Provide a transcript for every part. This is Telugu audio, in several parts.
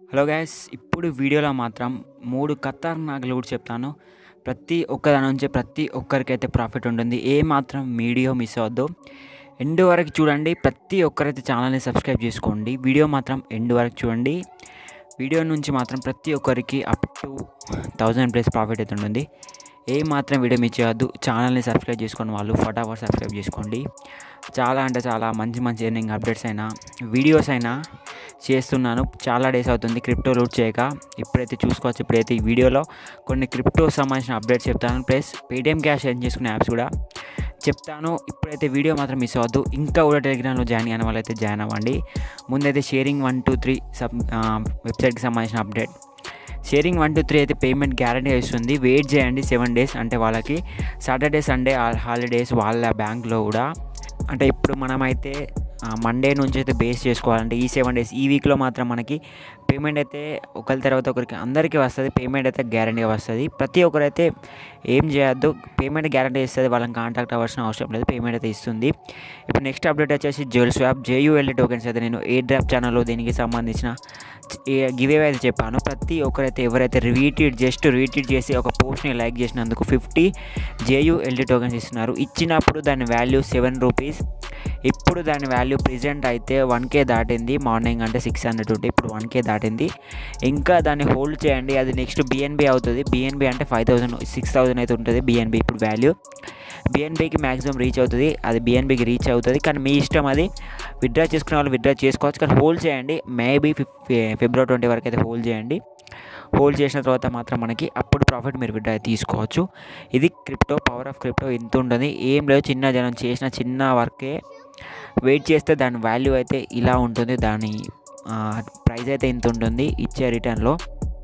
హలో గైస్ ఇప్పుడు వీడియోలో మాత్రం మూడు ఖతర్నాక్ కూడా చెప్తాను ప్రతి ఒక్క దాని నుంచి ప్రతి ఒక్కరికైతే ప్రాఫిట్ ఉంటుంది ఏ మాత్రం వీడియో మిస్ అవ్వద్దు ఎండ్ వరకు చూడండి ప్రతి ఒక్కరైతే ఛానల్ని సబ్స్క్రైబ్ చేసుకోండి వీడియో మాత్రం ఎండ్ వరకు చూడండి వీడియో నుంచి మాత్రం ప్రతి ఒక్కరికి up to thousand plus profit అయితే ఉంటుంది ఏ మాత్రం వీడియో మిస్ చేయొద్దు ఛానల్ని సబ్స్క్రైబ్ చేసుకుని వాళ్ళు ఫటాఫట్ సబ్స్క్రైబ్ చేసుకోండి చాలా అంటే చాలా మంచి మంచి ఎర్నింగ్ అప్డేట్స్ అయినా వీడియోస్ అయినా చేస్తున్నాను చాలా డేస్ అవుతుంది క్రిప్టో లూట్ చేయక ఇప్పుడైతే చూసుకోవచ్చు ఇప్పుడైతే ఈ వీడియోలో కొన్ని క్రిప్టో సంబంధించిన అప్డేట్స్ చెప్తాను ప్లస్ పేటిఎం క్యాష్ ఎర్న్ చేసుకునే యాప్స్ కూడా చెప్తాను ఇప్పుడైతే వీడియో మాత్రం మిస్ అవ్వద్దు ఇంకా కూడా టెలిగ్రామ్లో జాయిన్ అయిన వాళ్ళైతే జాయిన్ అవ్వండి ముందైతే sharing one two three sub వెబ్సైట్కి సంబంధించిన update sharing one two three అయితే పేమెంట్ గ్యారంటీ ఇస్తుంది వెయిట్ చేయండి సెవెన్ డేస్ అంటే వాళ్ళకి సాటర్డే సండే హాలిడేస్ వాళ్ళ బ్యాంక్లో కూడా అంటే ఇప్పుడు మనమైతే మండే నుంచి అయితే బేస్ చేసుకోవాలంటే ఈ సెవెన్ డేస్ ఈ వీక్లో మాత్రం మనకి పేమెంట్ అయితే ఒకరి తర్వాత ఒకరికి అందరికీ వస్తుంది పేమెంట్ అయితే గ్యారంటీగా వస్తుంది ప్రతి ఒక్కరైతే ఏం చేయొద్దు పేమెంట్ గ్యారంటీ ఇస్తుంది వాళ్ళని కాంటాక్ట్ అవ్వాల్సిన అవసరం లేదు పేమెంట్ అయితే ఇస్తుంది ఇప్పుడు నెక్స్ట్ అప్డేట్ వచ్చేసి జెల్ స్వాప్ జేయూఎల్ఈ టోకెన్స్ అయితే నేను ఏ డ్రాప్ ఛానల్లో దీనికి సంబంధించిన గివ్ అయితే చెప్పాను ప్రతి ఒక్కరైతే ఎవరైతే రీట్వీట్ జస్ట్ రీట్వీట్ చేసి ఒక పోస్ట్ని లైక్ చేసినందుకు ఫిఫ్టీ జేయూఎల్ఈ టోకెన్స్ ఇస్తున్నారు ఇచ్చినప్పుడు దాని వాల్యూ సెవెన్ రూపీస్ ఇప్పుడు దాని వాల్యూ ప్రెజెంట్ అయితే వన్ కే దాటింది మార్నింగ్ అంటే సిక్స్ హండ్రెడ్ ఉంటే ఇప్పుడు వన్ కే దాటింది ఇంకా దాన్ని హోల్డ్ చేయండి అది నెక్స్ట్ బిఎన్బి అవుతుంది బిఎన్బి అంటే ఫైవ్ థౌసండ్ సిక్స్ థౌసండ్ అయితే ఉంటుంది బిఎన్బి ఇప్పుడు వాల్యూ బిఎన్బికి మ్యాక్సిమం రీచ్ అవుతుంది అది బిఎన్బికి రీచ్ అవుతుంది కానీ మీ ఇష్టం అది విత్డ్రా చేసుకునే వాళ్ళు విత్డ్రా చేసుకోవచ్చు కానీ హోల్డ్ చేయండి మేబీ ఫిబ్రవరి ట్వంటీ వరకు అయితే హోల్డ్ చేయండి హోల్డ్ చేసిన తర్వాత మాత్రం మనకి అప్పుడు ప్రాఫిట్ మీరు విడ్డా తీసుకోవచ్చు ఇది క్రిప్టో పవర్ ఆఫ్ క్రిప్టో ఇంత ఉంటుంది ఏం లేదు చిన్న జనం చేసిన చిన్న వర్కే వెయిట్ చేస్తే దాని వాల్యూ అయితే ఇలా ఉంటుంది దాని ప్రైస్ అయితే ఇంత ఉంటుంది ఇచ్చే రిటర్న్లో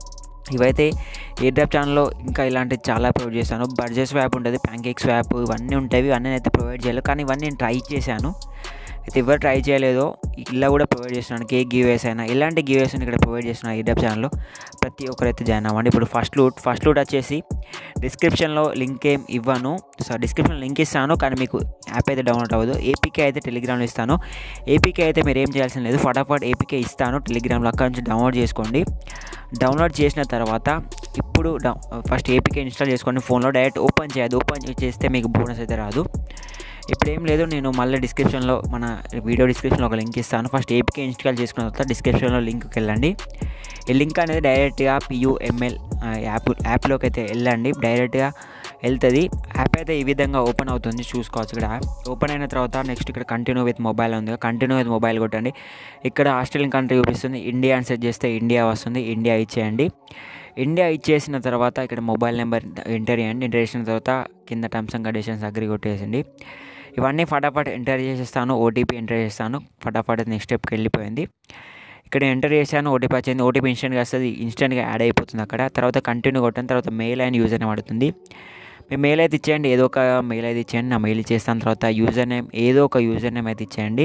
ఇవైతే ఏ డ్రాప్ ఛానల్లో ఇంకా ఇలాంటివి చాలా ప్రొవైడ్ చేశాను బడ్జెట్ స్వాప్ ఉంటుంది ప్యాంకేక్ స్వాప్ ఇవన్నీ ఉంటాయి ఇవన్నీ అయితే ప్రొవైడ్ చేయలేదు కానీ ఇవన్నీ నేను ట్రై చేశాను అయితే ఎవరు ట్రై చేయలేదో ఇలా కూడా ప్రొవైడ్ చేస్తున్నాను కేక్ గివేస్ అయినా ఇలాంటి గివేస్ ఇక్కడ ప్రొవైడ్ చేస్తున్నాను ఈ డ్రాప్ ఛానల్లో ప్రతి ఒక్కరైతే జాయిన్ అవ్వండి ఇప్పుడు ఫస్ట్ లూట్ ఫస్ట్ లూట్ వచ్చేసి డిస్క్రిప్షన్లో లింక్ ఏం ఇవ్వను సో డిస్క్రిప్షన్లో లింక్ ఇస్తాను కానీ మీకు యాప్ అయితే డౌన్లోడ్ అవ్వదు ఏపీకే అయితే టెలిగ్రామ్లో ఇస్తాను ఏపీకే అయితే మీరు ఏం చేయాల్సిన లేదు ఫటాఫట్ ఏపీకే ఇస్తాను టెలిగ్రామ్లో అక్కడ నుంచి డౌన్లోడ్ చేసుకోండి డౌన్లోడ్ చేసిన తర్వాత ఇప్పుడు ఫస్ట్ ఏపీకే ఇన్స్టాల్ చేసుకోండి ఫోన్లో డైరెక్ట్ ఓపెన్ చేయదు ఓపెన్ చేస్తే మీకు బోనస్ అయితే రాదు ఇప్పుడు ఏం లేదు నేను మళ్ళీ డిస్క్రిప్షన్లో మన వీడియో డిస్క్రిప్షన్లో ఒక లింక్ ఇస్తాను ఫస్ట్ ఏపీకే ఇన్స్టాల్ చేసుకున్న తర్వాత డిస్క్రిప్షన్లో లింక్కి వెళ్ళండి ఈ లింక్ అనేది డైరెక్ట్గా పియూఎంఎల్ యాప్ యాప్లోకి అయితే వెళ్ళండి డైరెక్ట్గా వెళ్తుంది యాప్ అయితే ఈ విధంగా ఓపెన్ అవుతుంది చూసుకోవచ్చు ఇక్కడ ఓపెన్ అయిన తర్వాత నెక్స్ట్ ఇక్కడ కంటిన్యూ విత్ మొబైల్ ఉంది కంటిన్యూ విత్ మొబైల్ కొట్టండి ఇక్కడ ఆస్ట్రేలియన్ కంట్రీ చూపిస్తుంది ఇండియా అని సెట్ చేస్తే ఇండియా వస్తుంది ఇండియా ఇచ్చేయండి ఇండియా ఇచ్చేసిన తర్వాత ఇక్కడ మొబైల్ నెంబర్ ఎంటర్ చేయండి ఎంటర్ చేసిన తర్వాత కింద టర్మ్స్ అండ్ కండిషన్స్ అగ్రి కొట్టేసింది ఇవన్నీ ఫటాఫట్ ఎంటర్ చేసేస్తాను ఓటీపీ ఎంటర్ చేస్తాను ఫటాఫట్ నెక్స్ట్ స్టెప్కి వెళ్ళిపోయింది ఇక్కడ ఎంటర్ చేశాను ఓటీపీ వచ్చింది ఓటీపీ ఇన్స్టెంట్గా వస్తుంది ఇన్స్టెంట్గా యాడ్ అయిపోతుంది అక్కడ తర్వాత కంటిన్యూ కొట్టిన తర్వాత మెయిల్ అయిన యూజర్ నేమ్ అడుగుతుంది మీ మెయిల్ అయితే ఇచ్చేయండి ఏదో ఒక మెయిల్ అయితే ఇచ్చేయండి నా మెయిల్ ఇచ్చేస్తాను తర్వాత యూజర్ నేమ్ ఏదో ఒక యూజర్ నేమ్ అయితే ఇచ్చేయండి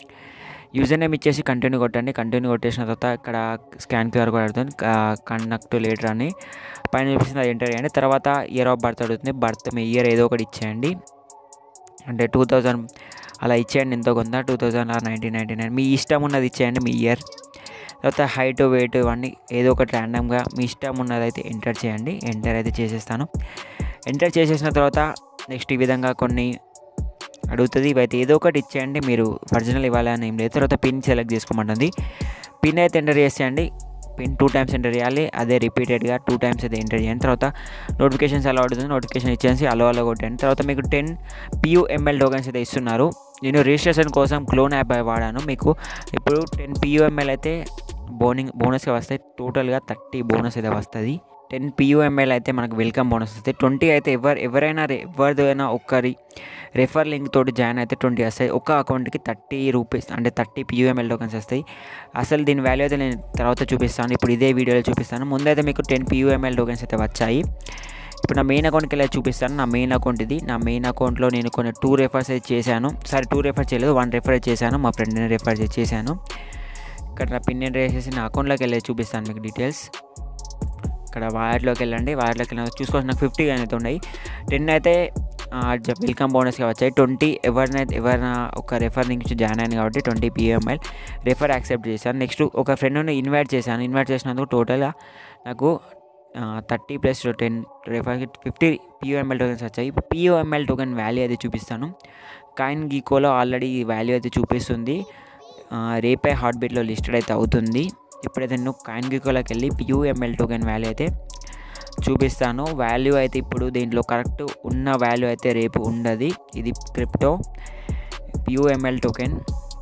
యూజర్ నేమ్ ఇచ్చేసి కంటిన్యూ కొట్టండి కంటిన్యూ కొట్టేసిన తర్వాత ఇక్కడ స్కాన్ క్యూఆర్ కోడ్ అడుగుతుంది కనెక్ట్ లేటర్ అని పైన చూపిస్తుంది అది ఎంటర్ చేయండి తర్వాత ఇయర్ ఆఫ్ బర్త్ అడుగుతుంది బర్త్ మీ ఇయర్ ఏదో ఒకటి ఇచ్చేయండి అంటే టూ థౌజండ్ అలా ఇచ్చేయండి ఎంతో కొంత two thousand or nineteen ninety nine మీ ఇష్టం ఉన్నది ఇచ్చేయండి మీ ఇయర్ తర్వాత హైట్ వెయిట్ ఇవన్నీ ఏదో ఒకటి ర్యాండమ్గా మీ ఇష్టం ఉన్నది అయితే ఎంటర్ చేయండి ఎంటర్ అయితే చేసేస్తాను ఎంటర్ చేసేసిన తర్వాత నెక్స్ట్ ఈ విధంగా కొన్ని అడుగుతుంది ఇవైతే ఏదో ఒకటి ఇచ్చేయండి మీరు ఒరిజినల్ ఇవ్వాలని ఏం లేదు తర్వాత పిన్ సెలెక్ట్ చేసుకోమంటుంది పిన్ అయితే ఎంటర్ చేసేయండి పిన్ టూ టైమ్స్ ఎంటర్ చేయాలి అదే రిపీటెడ్గా టూ టైమ్స్ అయితే ఎంటర్ చేయండి తర్వాత నోటిఫికేషన్స్ అలా అవుతుంది నోటిఫికేషన్ ఇచ్చేసి అలో అలో కొట్టండి తర్వాత మీకు టెన్ పియూఎంఎల్ టోకెన్స్ అయితే ఇస్తున్నారు నేను రిజిస్ట్రేషన్ కోసం క్లోన్ యాప్ వాడాను మీకు ఇప్పుడు టెన్ పియూఎంఎల్ అయితే బోనింగ్ బోనస్గా వస్తాయి టోటల్గా థర్టీ బోనస్ అయితే వస్తుంది టెన్ పియూఎంఎల్ అయితే మనకు వెల్కమ్ బోనస్ వస్తాయి ట్వంటీ అయితే ఎవరు ఎవరైనా ఎవరిదైనా ఒక్కరి రెఫర్ లింక్ తోటి జాయిన్ అయితే ట్వంటీ వస్తాయి ఒక అకౌంట్కి థర్టీ రూపీస్ అంటే థర్టీ పియూఎంఎల్ టోకెన్స్ వస్తాయి అసలు దీని వాల్యూ అయితే నేను తర్వాత చూపిస్తాను ఇప్పుడు ఇదే వీడియోలో చూపిస్తాను ముందైతే మీకు టెన్ పియూఎంఎల్ టోకెన్స్ అయితే వచ్చాయి ఇప్పుడు నా మెయిన్ అకౌంట్కి వెళ్ళి చూపిస్తాను నా మెయిన్ అకౌంట్ ఇది నా మెయిన్ అకౌంట్లో నేను కొన్ని టూ రెఫర్స్ అయితే చేశాను సరే టూ రెఫర్ చేయలేదు వన్ రెఫర్ చేశాను మా ఫ్రెండ్ని రెఫర్ చేశాను ఇక్కడ నా పిన్ ఎంటర్ చేసేసి నా అకౌంట్లోకి వెళ్ళి చూపిస్తాను మీకు డీటెయిల్స్ ఇక్కడ వాయర్లోకి వెళ్ళండి వాయర్లోకి వెళ్ళిన చూసుకోవచ్చు నాకు ఫిఫ్టీ అయితే ఉన్నాయి టెన్ అయితే వెల్కమ్ బోనస్గా వచ్చాయి ట్వంటీ ఎవరినైతే ఎవరైనా ఒక రెఫర్ నుంచి జాయిన్ అయ్యాను కాబట్టి ట్వంటీ పిఎంఎల్ రెఫర్ యాక్సెప్ట్ చేశాను నెక్స్ట్ ఒక ఫ్రెండ్ని ఇన్వైట్ చేశాను ఇన్వైట్ చేసినందుకు టోటల్గా నాకు థర్టీ ప్లస్ టెన్ రెఫర్కి ఫిఫ్టీ పిఓఎంఎల్ టోకెన్స్ వచ్చాయి పిఓఎంఎల్ టోకెన్ వాల్యూ అయితే చూపిస్తాను కాయిన్ గీకోలో ఆల్రెడీ వాల్యూ అయితే చూపిస్తుంది ఆ, రేపే హార్ట్ బీట్లో లిస్టెడ్ అయితే అవుతుంది ఇప్పుడైతే నేను కాయిన్ గీకోలోకి వెళ్ళి పియూఎంఎల్ టోకెన్ వాల్యూ అయితే చూపిస్తాను వాల్యూ అయితే ఇప్పుడు దీంట్లో కరెక్ట్ ఉన్న వాల్యూ అయితే రేపు ఉండదు ఇది క్రిప్టో పియూఎంఎల్ టోకెన్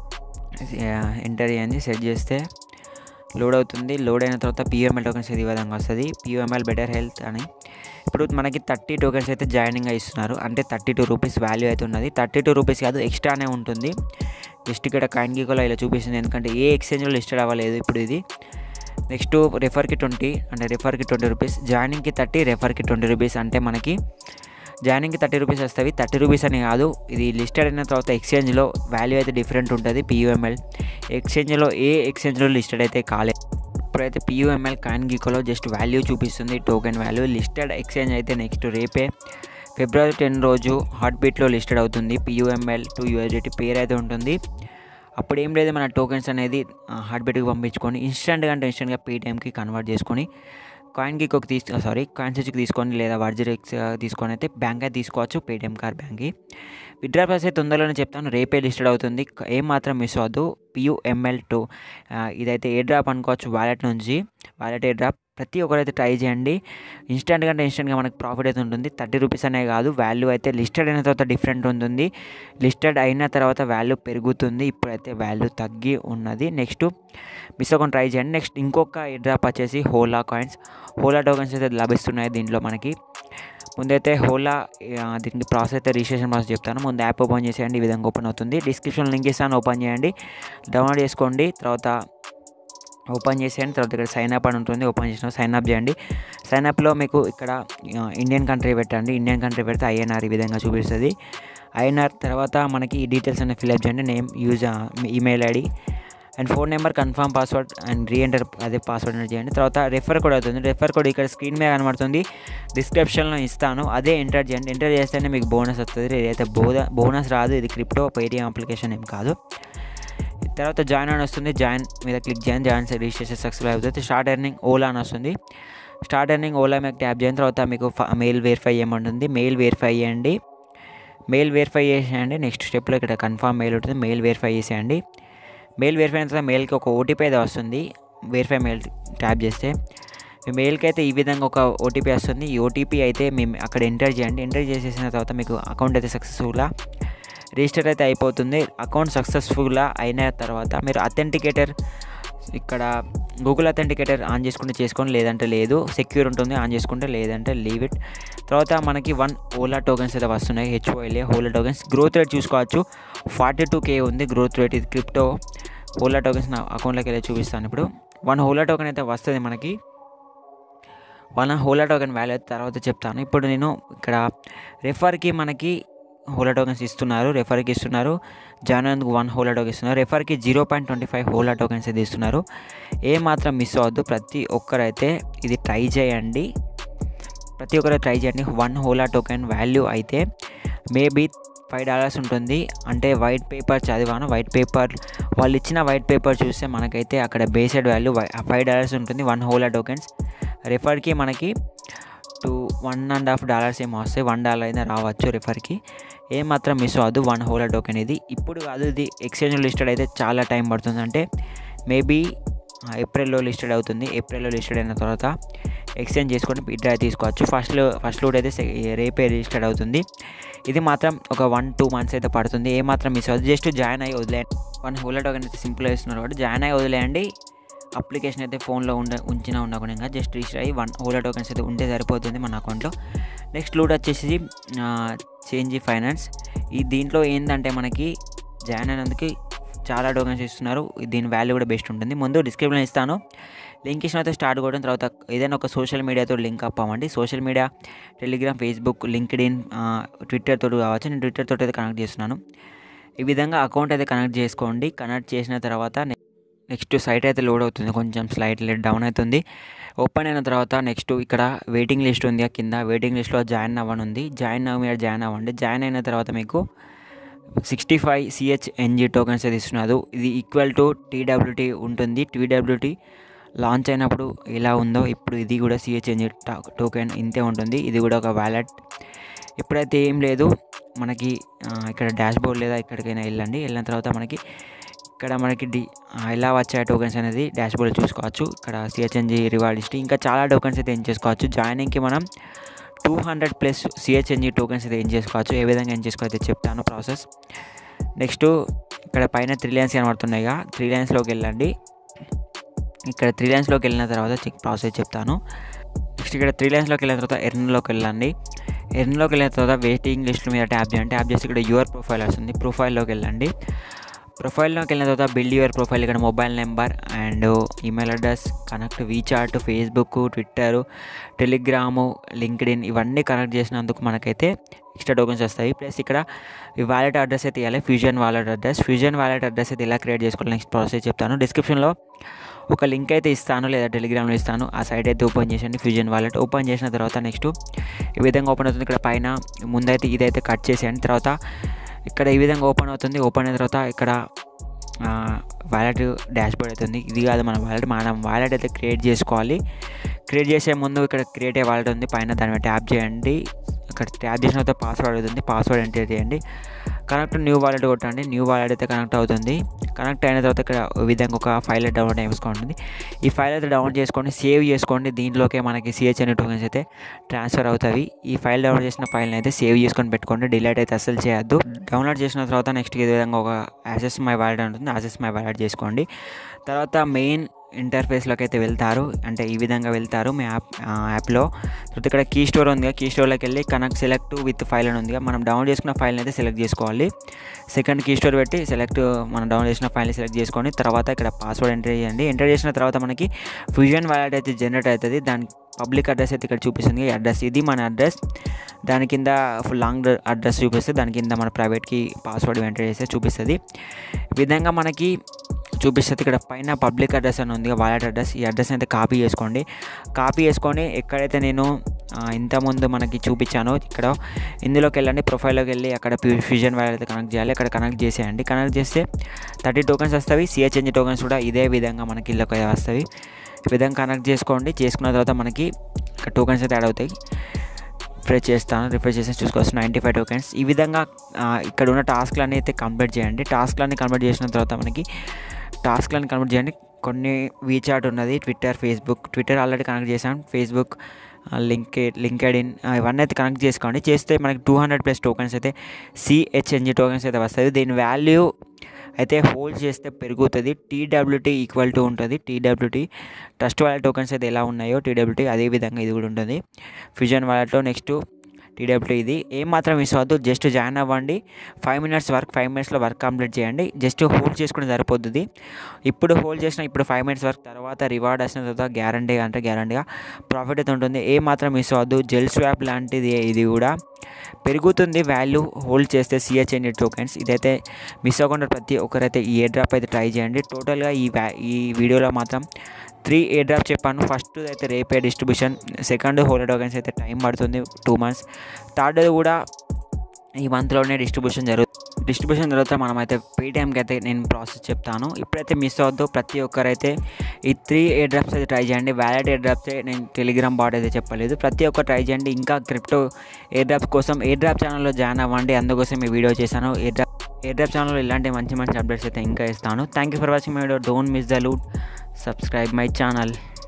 ఎంటర్ చేయండి సెట్ చేస్తే లోడ్ అవుతుంది లోడ్ అయిన తర్వాత పియూఎంఎల్ టోకెన్స్ ఇది ఈ విధంగా వస్తుంది పియూఎంఎల్ బెటర్ హెల్త్ అని ఇప్పుడు మనకి థర్టీ టోకెన్స్ అయితే జాయినింగ్గా ఇస్తున్నారు అంటే థర్టీ టూ రూపీస్ వాల్యూ అయితే ఉన్నది థర్టీ టూ రూపీస్ కాదు ఎక్స్ట్రానే ఉంటుంది జస్ట్ ఇక్కడ కాయిన్ గీకోలో ఇలా చూపిస్తుంది ఎందుకంటే ఏ ఎక్స్చేంజ్లో లిస్టెడ్ అవ్వలేదు ఇప్పుడు ఇది నెక్స్ట్ రెఫర్కి ట్వంటీ అంటే రెఫర్కి ట్వంటీ రూపీస్ జాయినింగ్కి థర్టీ రెఫర్కి ట్వంటీ రూపీస్ అంటే మనకి జాయినింగ్కి థర్టీ రూపీస్ వస్తాయి థర్టీ రూపీస్ అని కాదు ఇది లిస్టెడ్ అయిన తర్వాత ఎక్స్చేంజ్లో వాల్యూ అయితే డిఫరెంట్ ఉంటుంది పియూఎంఎల్ ఎక్స్చేంజ్లో ఏ ఎక్స్చేంజ్లో లిస్టెడ్ అయితే కాలేదు ఇప్పుడైతే పియూఎంఎల్ కాయిన్ గీకోలో జస్ట్ వాల్యూ చూపిస్తుంది టోకెన్ వాల్యూ లిస్టెడ్ ఎక్స్చేంజ్ అయితే నెక్స్ట్ రేపే ఫిబ్రవరి టెన్ రోజు హార్ట్ బీట్లో లిస్టెడ్ అవుతుంది పియూఎంఎల్ టు యూఎస్డిటీ పేరు అయితే ఉంటుంది అప్పుడు ఏం లేదు మన టోకెన్స్ అనేది హార్ట్ బీట్కి పంపించుకొని ఇన్స్టెంట్గా అంటే ఇన్స్టెంట్గా పేటిఎంకి కన్వర్ట్ చేసుకొని కాయిన్ గిక్ ఒక తీసు సారీ కాయిన్ స్విచ్కి తీసుకొని లేదా వర్జరెక్స్ తీసుకొని అయితే బ్యాంక్ అయితే తీసుకోవచ్చు పేటిఎం కార్ బ్యాంక్కి విత్డ్రా ప్రాసెస్ అయితే తొందరలోనే చెప్తాను రేపే లిస్టెడ్ అవుతుంది ఏం మాత్రం మిస్ అవ్వద్దు పియూఎంఎల్ టూ ఇదైతే ఏ డ్రాప్ అనుకోవచ్చు వాలెట్ నుంచి వాలెట్ ఏ డ్రాప్ ప్రతి ఒక్కరైతే ట్రై చేయండి ఇన్స్టెంట్గా అంటే ఇన్స్టెంట్గా మనకు ప్రాఫిట్ అయితే ఉంటుంది థర్టీ రూపీస్ అనే కాదు వాల్యూ అయితే లిస్టెడ్ అయిన తర్వాత డిఫరెంట్ ఉంటుంది లిస్టెడ్ అయిన తర్వాత వాల్యూ పెరుగుతుంది ఇప్పుడైతే వాల్యూ తగ్గి ఉన్నది నెక్స్ట్ మిస్ అవ్వకుండా ట్రై చేయండి నెక్స్ట్ ఇంకొక డ్రాప్ వచ్చేసి హోలా కాయిన్స్ హోలా టోకెన్స్ అయితే లభిస్తున్నాయి దీంట్లో మనకి ముందైతే హోలా ఆ, దీనికి ప్రాసెస్ అయితే రిజిస్ట్రేషన్ ప్రాసెస్ చెప్తాను ముందు యాప్ ఓపెన్ చేసేయండి ఈ విధంగా ఓపెన్ అవుతుంది డిస్క్రిప్షన్ లింక్ ఇస్తాను ఓపెన్ చేయండి డౌన్లోడ్ చేసుకోండి తర్వాత ఓపెన్ చేసేయండి తర్వాత ఇక్కడ సైన్ అప్ అని ఉంటుంది ఓపెన్ చేసిన సైన్ అప్ చేయండి సైన్ అప్లో మీకు ఇక్కడ ఆ, ఇండియన్ కంట్రీ పెట్టండి ఇండియన్ కంట్రీ పెడితే ఐఎన్ఆర్ ఈ విధంగా చూపిస్తుంది ఐఎన్ఆర్ తర్వాత మనకి ఈ డీటెయిల్స్ అన్ని ఫిల్అప్ చేయండి name use email ID and phone number confirm password and reenter అదే పాస్వర్డ్ ఎంటర్ చేయండి తర్వాత రెఫర్ కోడ్ అవుతుంది రెఫర్ కోడ్ ఇక్కడ స్క్రీన్ మీద కనబడుతుంది డిస్క్రిప్షన్లో ఇస్తాను అదే ఎంటర్ చేయండి ఎంటర్ చేస్తేనే మీకు బోనస్ వస్తుంది ఇదైతే బోద బోనస్ రాదు ఇది క్రిప్టో పేటిఎం అప్లికేషన్ ఏం కాదు తర్వాత జాయిన్ అని వస్తుంది జాయిన్ మీద క్లిక్ చేయండి జాయిన్ రిజిస్ట్రేషన్ సక్సెస్ఫుల్ అవుతుంది స్టార్ట్ ఎర్నింగ్ ఓలా అని వస్తుంది స్టార్ట్ ఎర్నింగ్ ఓలా మీద ట్యాప్ చేసిన తర్వాత మీకు మెయిల్ వెరిఫై చేయమంటుంది మెయిల్ వెరిఫై చేయండి మెయిల్ వెరిఫై చేసేయండి నెక్స్ట్ స్టెప్లో ఇక్కడ కన్ఫర్మ్ మెయిల్ ఉంటుంది మెయిల్ వెరిఫై చేసేయండి మెయిల్ వెరిఫై అయిన తర్వాత మెయిల్కి ఒక ఓటీపీ అయితే వస్తుంది వెరిఫై మెయిల్ ట్యాప్ చేస్తే మీ మెయిల్కి అయితే ఈ విధంగా ఒక ఓటీపీ వస్తుంది ఈ ఓటీపీ అయితే మేము అక్కడ ఎంటర్ చేయండి ఎంటర్ చేసేసిన తర్వాత మీకు అకౌంట్ అయితే సక్సెస్ఫుల్గా రిజిస్టర్ అయితే అయిపోతుంది అకౌంట్ సక్సెస్ఫుల్గా అయిన తర్వాత మీరు అథెంటికేటర్ ఇక్కడ గూగుల్ అథెంటికేటర్ ఆన్ చేసుకుంటే చేసుకోండి లేదంటే లేదు సెక్యూర్ ఉంటుంది ఆన్ చేసుకుంటే లేదంటే లీవ్ ఇట్ తర్వాత మనకి వన్ ఓలా టోకెన్స్ అయితే వస్తున్నాయి HOLA Hola tokens growth rate చూసుకోవచ్చు ఫార్టీ టూ కే ఉంది గ్రోత్ రేట్ ఇది క్రిప్టో ఓలా టోకెన్స్ నా అకౌంట్లోకి వెళ్ళి చూపిస్తాను ఇప్పుడు వన్ ఓలా టోకెన్ అయితే వస్తుంది మనకి వన్ హోలా టోకెన్ వాల్యూ అయితే తర్వాత చెప్తాను ఇప్పుడు నేను ఇక్కడ రెఫర్కి మనకి హోలా టోకెన్స్ ఇస్తున్నారు రెఫర్కి ఇస్తున్నారు జాయిన్ వన్ హోలా టోకెన్ ఇస్తున్నారు రెఫర్కి zero point twenty five Hola tokens అయితే ఇస్తున్నారు ఏ మాత్రం మిస్ అవ్వద్దు ప్రతి ఒక్కరైతే ఇది ట్రై చేయండి ప్రతి ఒక్కరు ట్రై చేయండి వన్ హోలా టోకెన్ వాల్యూ అయితే మేబీ ఫైవ్ డాలర్స్ ఉంటుంది అంటే వైట్ పేపర్ చదివాను వైట్ పేపర్ వాళ్ళు ఇచ్చిన వైట్ పేపర్ చూస్తే మనకైతే అక్కడ బేస్డ్ వాల్యూ ఫైవ్ డాలర్స్ ఉంటుంది వన్ హోలా టోకెన్స్ రెఫర్కి మనకి two one and half dollars ఏమో వస్తాయి వన్ డాలర్ అయినా రావచ్చు రెఫర్కి ఏ మాత్రం మిస్ అవ్వదు వన్ హోలా టోకెన్ ఇది ఇప్పుడు కాదు ఇది ఎక్స్చేంజ్ లిస్టెడ్ అయితే చాలా టైం పడుతుంది అంటే మేబీ ఏప్రిల్లో లిస్టెడ్ అవుతుంది ఏప్రిల్లో లిస్టెడ్ అయిన తర్వాత ఎక్స్చేంజ్ చేసుకొని విత్డ్రా తీసుకోవచ్చు ఫస్ట్ ఫస్ట్ లోడ్ అయితే సె- రేపే రిజిస్టర్డ్ అవుతుంది ఇది మాత్రం ఒక వన్ టూ మంత్స్ అయితే పడుతుంది ఏ మాత్రం మిస్ అవ్వదు జస్ట్ జాయిన్ అయ్యి వదిలేయండి వన్ హోలా టోకెన్ అయితే సింపుల్ ఇస్తున్నారు కాబట్టి జాయిన్ అయ్యి వదిలేయండి అప్లికేషన్ అయితే ఫోన్లో ఉండ ఉంచిన ఉండకుండా జస్ట్ రిజిస్టర్ అయ్యి వన్ హోలా టోకెన్స్ అయితే ఉంటే సరిపోతుంది మన అకౌంట్లో నెక్స్ట్ లూడ్ వచ్చేసి చేంజ్ ఫైనాన్స్ ఈ దీంట్లో ఏంటంటే మనకి జాయిన్ అయినందుకు చాలా టోకెన్స్ ఇస్తున్నారు దీని వాల్యూ కూడా బెస్ట్ ఉంటుంది ముందు డిస్క్రిప్షన్ ఇస్తాను లింక్ ఇచ్చిన అయితే స్టార్ట్ కొట్టిన తర్వాత ఏదైనా ఒక సోషల్ మీడియాతో లింక్ అప్ అవ్వండి social media Telegram Facebook LinkedIn Twitter తోటి కావచ్చు నేను ట్విట్టర్ తోటి అయితే కనెక్ట్ చేస్తున్నాను ఈ విధంగా అకౌంట్ అయితే కనెక్ట్ చేసుకోండి కనెక్ట్ చేసిన తర్వాత నెక్స్ట్ సైట్ అయితే లోడ్ అవుతుంది కొంచెం స్లైట్ లెట్ డౌన్ అవుతుంది ఓపెన్ అయిన తర్వాత నెక్స్ట్ ఇక్కడ వెయిటింగ్ లిస్ట్ ఉంది ఆ కింద వెయిటింగ్ లిస్ట్లో జాయిన్ అవ్వని ఉంది జాయిన్ అవ్వ మీరు జాయిన్ అవ్వండి జాయిన్ అయిన తర్వాత మీకు sixty five CH NG tokens అయితే ఇస్తున్నారు ఇది ఈక్వల్ టు టీడబ్ల్యూటీ ఉంటుంది టీడబ్ల్యూటీ లాంచ్ అయినప్పుడు ఎలా ఉందో ఇప్పుడు ఇది కూడా సిహెచ్ ఎన్జీ టోకెన్ ఇంతే ఉంటుంది ఇది కూడా ఒక వ్యాలెట్ ఇప్పుడైతే ఏం లేదు మనకి ఆ, ఇక్కడ డాష్ బోర్డ్ లేదా ఎక్కడికైనా వెళ్ళండి వెళ్ళిన తర్వాత మనకి ఇక్కడ మనకి డి ఆ, ఎలా వచ్చాయి టోకెన్స్ అనేది డాష్ బోర్డ్ చూసుకోవచ్చు ఇక్కడ సిహెచ్ఎన్జి రివార్డ్ హిస్టరీ ఇంకా చాలా టోకెన్స్ అయితే ఏం చేసుకోవచ్చు జాయినింగ్కి మనం two hundred plus CHNG tokens అయితే ఏం చేసుకోవచ్చు ఏ విధంగా ఏం చేసుకోవచ్చు అయితే చెప్తాను ప్రాసెస్ నెక్స్ట్ ఇక్కడ పైన త్రీ లైన్స్ కనబడుతున్నాయిగా త్రీ లైన్స్లోకి వెళ్ళండి ఇక్కడ త్రీ లైన్స్లోకి వెళ్ళిన తర్వాత చెక్ ప్రాసెస్ చెప్తాను నెక్స్ట్ ఇక్కడ త్రీ లైన్స్లోకి వెళ్ళిన తర్వాత ఎర్న్లోకి వెళ్ళండి ఎర్న్లోకి వెళ్ళిన తర్వాత వెయిటింగ్ లిస్ట్ మీద ట్యాప్ చేయండి ట్యాప్ చేసి ఇక్కడ యువర్ ప్రొఫైల్ వస్తుంది ప్రొఫైల్లోకి వెళ్ళండి ప్రొఫైల్లోకి వెళ్ళిన తర్వాత బిల్డ్ యువర్ ప్రొఫైల్ ఇక్కడ mobile number and email address connect WeChat Facebook Twitter Telegram LinkedIn ఇవన్నీ కనెక్ట్ చేసినందుకు మనకైతే ఎక్స్ట్రా టోకెన్స్ వస్తాయి ప్లస్ ఇక్కడ ఈ వాలెట్ అడ్రస్ అయితే ఇవ్వాలి fusion wallet address fusion wallet address అయితే ఎలా క్రియేట్ చేసుకోవాలి నెక్స్ట్ ప్రాసెస్ చెప్తాను డిస్క్రిప్షన్లో ఒక లింక్ అయితే ఇస్తాను లేదా టెలిగ్రామ్లో ఇస్తాను ఆ సైట్ అయితే ఓపెన్ చేసండి ఫ్యూజన్ వాలెట్ ఓపెన్ చేసిన తర్వాత నెక్స్ట్ ఈ విధంగా ఓపెన్ అవుతుంది ఇక్కడ పైన ముందైతే ఇదైతే కట్ చేసేయండి తర్వాత ఇక్కడ ఈ విధంగా ఓపెన్ అవుతుంది ఓపెన్ అయిన తర్వాత ఇక్కడ వాలెట్ డాష్ బోర్డ్ అవుతుంది ఇది కాదు మన వాలెట్ మనం వాలెట్ అయితే క్రియేట్ చేసుకోవాలి క్రియేట్ చేసే ముందు ఇక్కడ క్రియేట్ అయ్యే వాలెట్ ఉంది పైన దాని మీద ట్యాప్ చేయండి ఇక్కడ ట్యాప్ చేసిన తర్వాత పాస్వర్డ్ అవుతుంది పాస్వర్డ్ ఎంటర్ చేయండి కనెక్ట్ న్యూ వాలెట్ కొట్టండి న్యూ వాలెట్ అయితే కనెక్ట్ అవుతుంది కనెక్ట్ అయిన తర్వాత ఇక్కడ ఈ విధంగా ఒక ఫైల్ అయితే డౌన్లోడ్ చేసుకోండి ఈ ఫైల్ అయితే డౌన్లోడ్ చేసుకోండి సేవ్ చేసుకోండి దీంట్లోకే మనకి సిహెచ్ అనే టోకెన్స్ అయితే ట్రాన్స్ఫర్ అవుతాయి ఈ ఫైల్ డౌన్లోడ్ చేసిన ఫైల్ని అయితే సేవ్ చేసుకొని పెట్టుకోండి డిలీట్ అయితే అస్సలు చేయొద్దు డౌన్లోడ్ చేసిన తర్వాత నెక్స్ట్ ఈ విధంగా ఒక యాసెస్ మై వాలెట్ ఉంటుంది యాసెస్ మై వాలెట్ చేసుకోండి తర్వాత మెయిన్ ఇంటర్ఫేస్లోకి అయితే వెళ్తారు అంటే ఈ విధంగా వెళ్తారు మీ యాప్ ఆ, యాప్లో తర్వాత ఇక్కడ కీ స్టోర్ ఉంది కీ స్టోర్లోకి వెళ్ళి కనెక్ట్ సెలెక్ట్ విత్ ఫైల్ అని ఉంది మనం డౌన్లోడ్ చేసుకున్న ఫైల్ని అయితే సెలెక్ట్ చేసుకోవాలి సెకండ్ కీ స్టోర్ పెట్టి సెలెక్ట్ మనం డౌన్లోడ్ చేసిన ఫైల్ని సెలెక్ట్ చేసుకొని తర్వాత ఇక్కడ పాస్వర్డ్ ఎంటర్ చేయండి ఎంటర్ చేసిన తర్వాత మనకి ఫ్యూజన్ వాలెట్ అయితే జనరేట్ అవుతుంది దాని పబ్లిక్ అడ్రస్ అయితే ఇక్కడ చూపిస్తుంది ఈ అడ్రస్ ఇది మన అడ్రస్ దాని కింద ఫుల్ లాంగ్ అడ్రస్ చూపిస్తే దాని కింద మన ప్రైవేట్కి పాస్వర్డ్ ఎంటర్ చేస్తే చూపిస్తుంది ఈ విధంగా మనకి చూపిస్తుంది ఇక్కడ పైన పబ్లిక్ అడ్రస్ అని ఉంది వాలెట్ అడ్రస్ ఈ అడ్రస్ అయితే కాపీ చేసుకోండి కాపీ చేసుకొని ఎక్కడైతే నేను ఆ, ఇంతకుముందు మనకి చూపించానో ఇక్కడ ఇందులోకి వెళ్ళండి ప్రొఫైల్లోకి వెళ్ళి అక్కడ ఫ్యూ- ఫ్యూజన్ వాలెట్ అయితే కనెక్ట్ చేయాలి అక్కడ కనెక్ట్ చేసేయండి కనెక్ట్ చేస్తే థర్టీ టోకెన్స్ వస్తాయి సిహెచ్ఎన్జి టోకెన్స్ కూడా ఇదే విధంగా మనకి ఇళ్ళకి వస్తాయి ఈ విధంగా కనెక్ట్ చేసుకోండి చేసుకున్న తర్వాత మనకి ఇక్కడ టోకెన్స్ అయితే యాడ్ అవుతాయి రిఫ్రెష్ చేస్తాను రిఫ్రెష్ చేసి చూసుకోవచ్చు నైంటీ ఫైవ్ టోకెన్స్ ఈ విధంగా ఆ, ఇక్కడ ఉన్న టాస్క్లన్నీ అయితే కంప్లీట్ చేయండి టాస్క్లన్నీ కంప్లీట్ చేసిన తర్వాత మనకి టాస్క్లన్నీ కంప్లీట్ చేయండి కొన్ని వీచాట్ ఉన్నది Twitter Facebook Twitter already connect చేసాం ఫేస్బుక్ లింక్ లింక్డ్ ఇన్ ఇవన్నీ అయితే కనెక్ట్ చేసుకోండి చేస్తే మనకి టూ హండ్రెడ్ ప్లస్ టోకెన్స్ అయితే సిహెచ్ఎన్జి టోకెన్స్ అయితే వస్తుంది దీని వాల్యూ అయితే హోల్డ్ చేస్తే పెరుగుతుంది టీడబ్ల్యూటీ ఈక్వల్ టు ఉంటుంది టీడబ్ల్యూటీ ట్రస్ట్ వాలెట్ టోకెన్స్ అయితే ఎలా ఉన్నాయో టీడబ్ల్యూటీ అదే విధంగా ఇది కూడా ఉంటుంది ఫ్యూజన్ వాలెట్లో నెక్స్ట్ టీడబ్ల్యూ ఇది ఏం మాత్రం మిస్ అవ్వద్దు జస్ట్ జాయిన్ అవ్వండి ఫైవ్ మినిట్స్ వర్క్ ఫైవ్ మినిట్స్లో వర్క్ కంప్లీట్ చేయండి జస్ట్ హోల్డ్ చేసుకుని సరిపోతుంది ఇప్పుడు హోల్డ్ చేసిన ఇప్పుడు ఫైవ్ మినిట్స్ వర్క్ తర్వాత రివార్డ్ వచ్చిన తర్వాత గ్యారంటీ అంటే గ్యారంటీగా ప్రాఫిట్ అయితే ఉంటుంది ఏ మాత్రం మిస్ అవ్వద్దు జెల్ స్వాప్ లాంటిది ఇది కూడా పెరుగుతుంది వాల్యూ హోల్డ్ చేస్తే సిహెచ్ఎన్డి టోకెన్స్ ఇదైతే మిస్ అవ్వకుండా ప్రతి ఒక్కరైతే ఈ ఎయిర్ డ్రాప్ అయితే ట్రై చేయండి టోటల్గా ఈ వ్యా ఈ వీడియోలో మాత్రం త్రీ ఎయిర్ డ్రాప్ చెప్పాను ఫస్ట్ అయితే రేపే డిస్ట్రిబ్యూషన్ సెకండ్ హోల్ టోకెన్స్ అయితే టైం పడుతుంది టూ మంత్స్ థర్డ్ కూడా ఈ మంత్లోనే డిస్ట్రిబ్యూషన్ జరుగుతుంది డిస్ట్రిబ్యూషన్ తర్వాత మనమైతే పేటిఎంకి అయితే నేను ప్రాసెస్ చెప్తాను ఇప్పుడైతే మిస్ అవ్వద్దు ప్రతి ఒక్కరైతే ఈ త్రీ ఎయిర్ డ్రాప్స్ అయితే ట్రై చేయండి వ్యాలెట్ ఎయిర్ డ్రాప్స్ నేను టెలిగ్రామ్ బాట్ అయితే చెప్పలేదు ప్రతి ఒక్క ట్రై చేయండి ఇంకా క్రిప్టో ఎయిర్ డ్రాప్స్ కోసం ఎయిర్ డ్రాప్ ఛానల్లో జాయిన్ అవ్వండి అందుకోసం ఈ వీడియో చేశాను ఎయిర్ డ్రాప్ ఎయిర్ డ్రాప్ ఛానల్లో ఇలాంటి మంచి మంచి అప్డేట్స్ అయితే ఇంకా ఇస్తాను thank you for watching my video don't miss the loot subscribe my channel